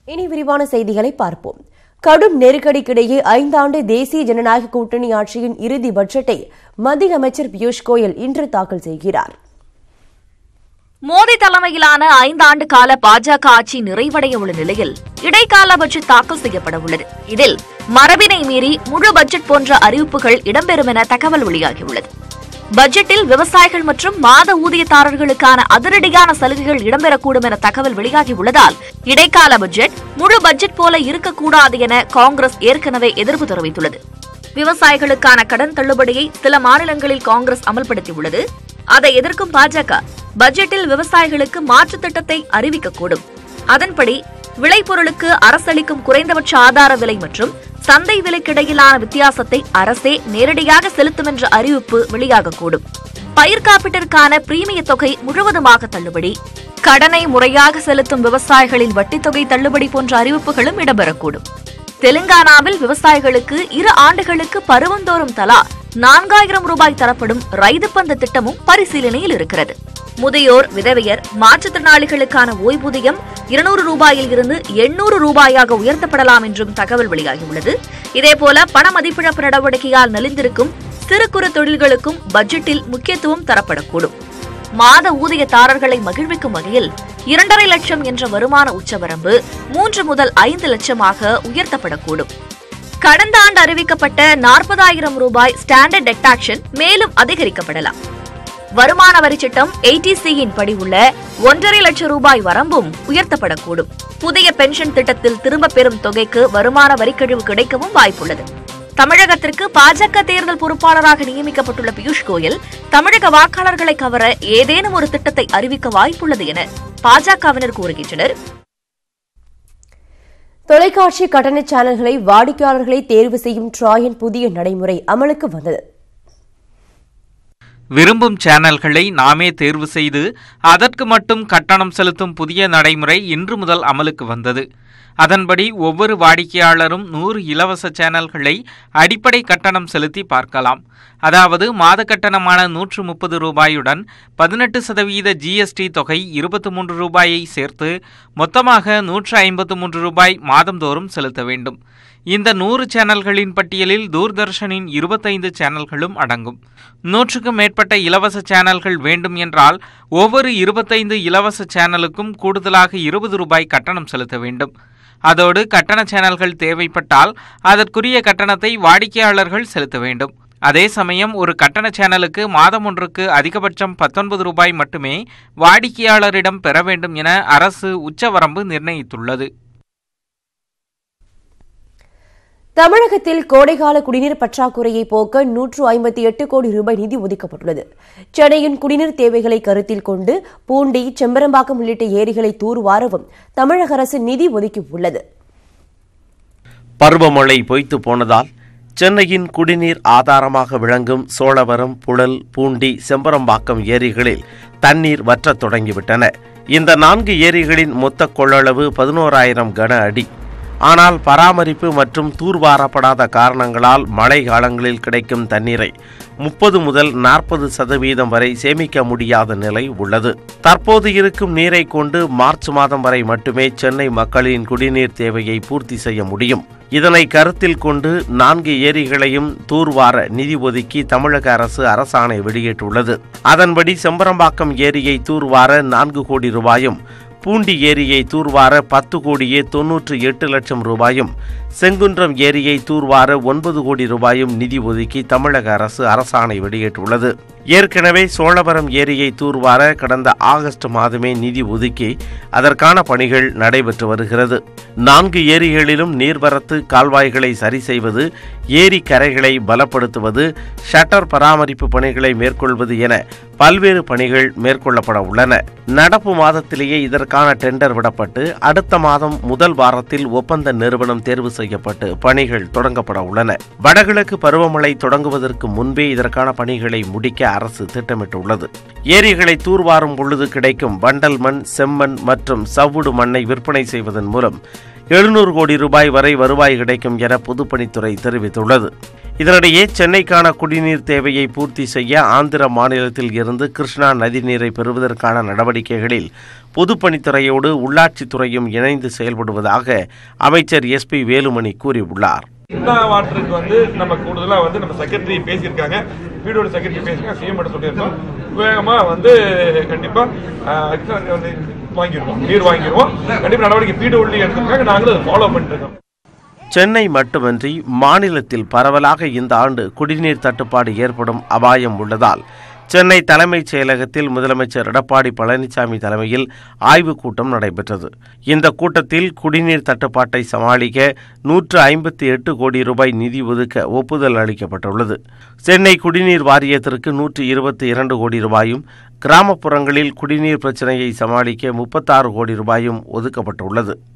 இனி விரிவான செய்திகளை பார்ப்போம் கடும் நெருக்கடிக்கிடையே ஐந்தாண்டு தேசிய ஜனநாயக கூட்டணி ஆட்சியின் இறுதி பட்ஜெட்டை மத்திய அமைச்சர் பியூஷ் கோயல் இன்று தாக்கல் செய்கிறார் மோடி தலைமையிலான ஐந்தாண்டு கால பாஜக ஆட்சி நிறைவடைய உள்ள நிலையில் இடைக்கால பட்ஜெட் தாக்கல் செய்யப்பட உள்ளது இதில் மரபினை மீறி முழு பட்ஜெட் போன்ற அறிவிப்புகள் இடம்பெறும் என தகவல் வெளியாகியுள்ளது பட்ஜெட்டில் விவசாயிகள் மற்றும் மாத ஊதியதாரர்களுக்கான அதிரடியான சலுகைகள் இடம்பெறக்கூடும் என தகவல் வெளியாகியுள்ளதால் இடைக்கால பட்ஜெட் முழு பட்ஜெட் போல இருக்கக்கூடாது என காங்கிரஸ் ஏற்கனவே எதிர்ப்பு தெரிவித்துள்ளது விவசாயிகளுக்கான கடன் தள்ளுபடியை சில மாநிலங்களில் காங்கிரஸ் அமல்படுத்தியுள்ளது அதை எதிர்க்கும் பாஜக பட்ஜெட்டில் விவசாயிகளுக்கு மாற்றுத் திட்டத்தை அறிவிக்கக்கூடும் அதன்படி விளைபொருளுக்கு அரசளிக்கும் குறைந்தபட்ச ஆதார விலை மற்றும் சந்தை விலைக்கிடையிலான வித்தியாசத்தை அரசே நேரடியாக செலுத்தும் என்ற அறிவிப்பு வெளியாகக்கூடும் பயிர் காப்பீட்டிற்கான பிரீமிய தொகை முழுவதுமாக தள்ளுபடி கடனை முறையாக செலுத்தும் விவசாயிகளின் வட்டித் தொகை தள்ளுபடி போன்ற அறிவிப்புகளும் இடம்பெறக்கூடும் தெலுங்கானாவில் விவசாயிகளுக்கு இரு ஆண்டுகளுக்கு பருவந்தோறும் தலா நான்காயிரம் ரூபாய் தரப்படும் ரைது பந்து திட்டமும் பரிசீலனையில் இருக்கிறது முதியோர் விதவையர் மாற்றுத்திறனாளிகளுக்கான ஓய்வூதியம் இருநூறு ரூபாயில் இருந்து எண்ணூறு ரூபாயாக உயர்த்தப்படலாம் என்றும் தகவல் வெளியாகியுள்ளது இதேபோல பண மதிப்பிழப்பு நடவடிக்கையால் நலிந்திருக்கும் சிறு குறு தொழில்களுக்கும் பட்ஜெட்டில் முக்கியத்துவம் தரப்படக்கூடும் மாத ஊதியதாரர்களை மகிழ்விக்கும் வகையில் இரண்டரை லட்சம் என்ற வருமான உச்சவரம்பு மூன்று முதல் ஐந்து லட்சமாக உயர்த்தப்படக்கூடும் கடந்த ஆண்டு அறிவிக்கப்பட்ட நாற்பதாயிரம் ரூபாய் ஸ்டாண்டர்ட் டெக்டாக்ஷன் மேலும் அதிகரிக்கப்படலாம் வருமான வரி சட்டம் எயிட்டிசியின் படி உள்ள ஒன்றரை லட்சம் ரூபாய் வரம்பும் உயர்த்தப்படக்கூடும் புதிய பென்ஷன் திட்டத்தில் திரும்பப் பெறும் தொகைக்கு வருமான வரிக்கழிவு கிடைக்கவும் வாய்ப்புள்ளது தமிழகத்திற்கு பாஜக தேர்தல் பொறுப்பாளராக நியமிக்கப்பட்டுள்ள பியூஷ் கோயல் தமிழக வாக்காளர்களை கவர ஏதேனும் ஒரு திட்டத்தை அறிவிக்க வாய்ப்புள்ளது என பாஜகவினர் கூறுகின்றனர் தொலைக்காட்சி கட்டண சேனல்களை வாடிக்கையாளர்களை தேர்வு செய்யும் ட்ராயின் புதிய நடைமுறை அமலுக்கு வந்தது விரும்பும் சேனல்களை நாமே தேர்வு செய்து அதற்கு மட்டும் கட்டணம் செலுத்தும் புதிய நடைமுறை இன்று முதல் அமலுக்கு வந்தது அதன்படி ஒவ்வொரு வாடிக்கையாளரும் நூறு இலவச சேனல்களை அடிப்படை கட்டணம் செலுத்தி பார்க்கலாம் அதாவது மாத கட்டணமான நூற்று முப்பது ரூபாயுடன் பதினெட்டு சதவீத ஜிஎஸ்டி தொகை இருபத்தி மூன்று ரூபாயை சேர்த்து மொத்தமாக நூற்று ஐம்பத்து மூன்று ரூபாய் மாதந்தோறும் செலுத்த வேண்டும் இந்த நூறு சேனல்களின் பட்டியலில் தூர்தர்ஷனின் இருபத்தைந்து சேனல்களும் அடங்கும் நூற்றுக்கும் மேற்பட்ட இலவச சேனல்கள் வேண்டும் என்றால் ஒவ்வொரு இருபத்தைந்து இலவச சேனலுக்கும் கூடுதலாக இருபது ரூபாய் கட்டணம் செலுத்த வேண்டும் அதோடு கட்டண சேனல்கள் தேவைப்பட்டால் அதற்குரிய கட்டணத்தை வாடிக்கையாளர்கள் செலுத்த வேண்டும் அதே சமயம் ஒரு கட்டண சேனலுக்கு மாதம் ஒன்றுக்கு அதிகபட்சம் பத்தொன்பது ரூபாய் மட்டுமே வாடிக்கையாளரிடம் பெற வேண்டும் என அரசு உச்சவரம்பு நிர்ணயித்துள்ளது தமிழகத்தில் கோடைகால குடிநீர் பற்றாக்குறையை போக்க நூற்று ஐம்பத்தி எட்டு கோடி ரூபாய் நிதி ஒதுக்கப்பட்டுள்ளது சென்னையின் குடிநீர் தேவைகளை கருத்தில் கொண்டு பூண்டி செம்பரம்பாக்கம் உள்ளிட்ட ஏரிகளை தூர்வாரவும் தமிழக அரசு நிதி ஒதுக்கியுள்ளது பருவமழை பொய்த்து போனதால் சென்னையின் குடிநீர் ஆதாரமாக விளங்கும் சோழவரம் புழல் பூண்டி செம்பரம்பாக்கம் ஏரிகளில் தண்ணீர் வற்றத் தொடங்கிவிட்டன இந்த நான்கு ஏரிகளின் மொத்த கொள்ளளவு பதினோராயிரம் கன அடி ஆனால் பராமரிப்பு மற்றும் தூர்வாரப்படாத காரணங்களால் மழை காலங்களில் கிடைக்கும் தண்ணீரை முப்பது முதல் நாற்பது சதவீதம் வரை சேமிக்க முடியாத நிலை உள்ளது தற்போது இருக்கும் நீரை கொண்டு மார்ச் மாதம் வரை மட்டுமே சென்னை மக்களின் குடிநீர் தேவையை பூர்த்தி செய்ய முடியும் இதனை கருத்தில் கொண்டு நான்கு ஏரிகளையும் தூர்வார நிதி ஒதுக்கி தமிழக அரசு அரசாணை வெளியிட்டுள்ளது அதன்படி செம்பரம்பாக்கம் ஏரியை தூர்வார நான்கு கோடி ரூபாயும் பூண்டி ஏரியை தூர்வார பத்து கோடியே தொன்னூற்று எட்டு லட்சம் ரூபாயும் செங்குன்றம் ஏரியை தூர்வார ஒன்பது கோடி ரூபாயும் நிதி ஒதுக்கி தமிழக அரசு அரசாணை வெளியிட்டுள்ளது ஏற்கனவே சோழவரம் ஏரியை தூர்வார கடந்த ஆகஸ்ட் மாதமே நிதி ஒதுக்கி அதற்கான பணிகள் நடைபெற்று வருகிறது நான்கு ஏரிகளிலும் நீர்வரத்து கால்வாய்களை சரி செய்வது ஏரி கரைகளை பலப்படுத்துவது ஷட்டர் பராமரிப்பு பணிகளை மேற்கொள்வது என பல்வேறு பணிகள் மேற்கொள்ளப்பட உள்ளன நடப்பு மாதத்திலேயே இதற்கான டெண்டர் விடப்பட்டு அடுத்த மாதம் முதல் வாரத்தில் ஒப்பந்த நிறுவனம் தேர்வு செய்யப்பட்டு பணிகள் தொடங்கப்பட உள்ளன வடகிழக்கு பருவமழை தொடங்குவதற்கு முன்பே இதற்கான பணிகளை முடிக்க அரசு திட்டமிட்டுள்ளது ஏரிகளை தூர்வாரும் பொழுது கிடைக்கும் வண்டல் மண் செம்மண் மற்றும் சவ்வுடு மண்ணை விற்பனை செய்வதன் மூலம் எழுநூறு கோடி ரூபாய் வரை வருவாய் கிடைக்கும் என பொதுப்பணித்துறை தெரிவித்துள்ளது இதனிடையே சென்னைக்கான குடிநீர் தேவையை பூர்த்தி செய்ய ஆந்திர மாநிலத்தில் இருந்து கிருஷ்ணா நதிநீரை பெறுவதற்கான நடவடிக்கைகளில் பொதுப்பணித்துறையோடு உள்ளாட்சித்துறையும் இணைந்து செயல்படுவதாக அமைச்சர் எஸ் பி வேலுமணி கூறியுள்ளார் கிருஷ்ணா வாட்டருக்கு வந்து நம்ம கூடுதலா வந்து நம்ம செக்ரட்டரி பேசியிருக்காங்க வீடோட செக்ரட்டரி பேசியிருக்காங்க சிஎம் மட்டும் சொல்லியிருக்கோம் வேகமா வந்து கண்டிப்பா ஆஹ், கிருஷ்ணா நதி வந்து வாங்கிடுவோம் நீர் வாங்கிடுவோம் கண்டிப்பா நடவடிக்கை பீடு உள்ளி எடுத்திருக்காங்க நாங்களும் அதை ஃபாலோ பண்ணிட்டு இருக்கோம் சென்னை மட்டுமின்றி மாநிலத்தில் பரவலாக இந்த ஆண்டு குடிநீர் தட்டுப்பாடு ஏற்படும் அபாயம் உள்ளதால் சென்னை தலைமைச் செயலகத்தில் முதலமைச்சர் எடப்பாடி பழனிசாமி தலைமையில் ஆய்வுக் கூட்டம் நடைபெற்றது இந்த கூட்டத்தில் குடிநீர் தட்டுப்பாட்டை சமாளிக்க நூற்று ஐம்பத்தி எட்டு கோடி ரூபாய் நிதி ஒதுக்க ஒப்புதல் அளிக்கப்பட்டுள்ளது சென்னை குடிநீர் வாரியத்திற்கு நூற்று இருபத்தி இரண்டு கோடி ரூபாயும் கிராமப்புறங்களில் குடிநீர் பிரச்சினையை சமாளிக்க முப்பத்தாறு கோடி ரூபாயும் ஒதுக்கப்பட்டுள்ளது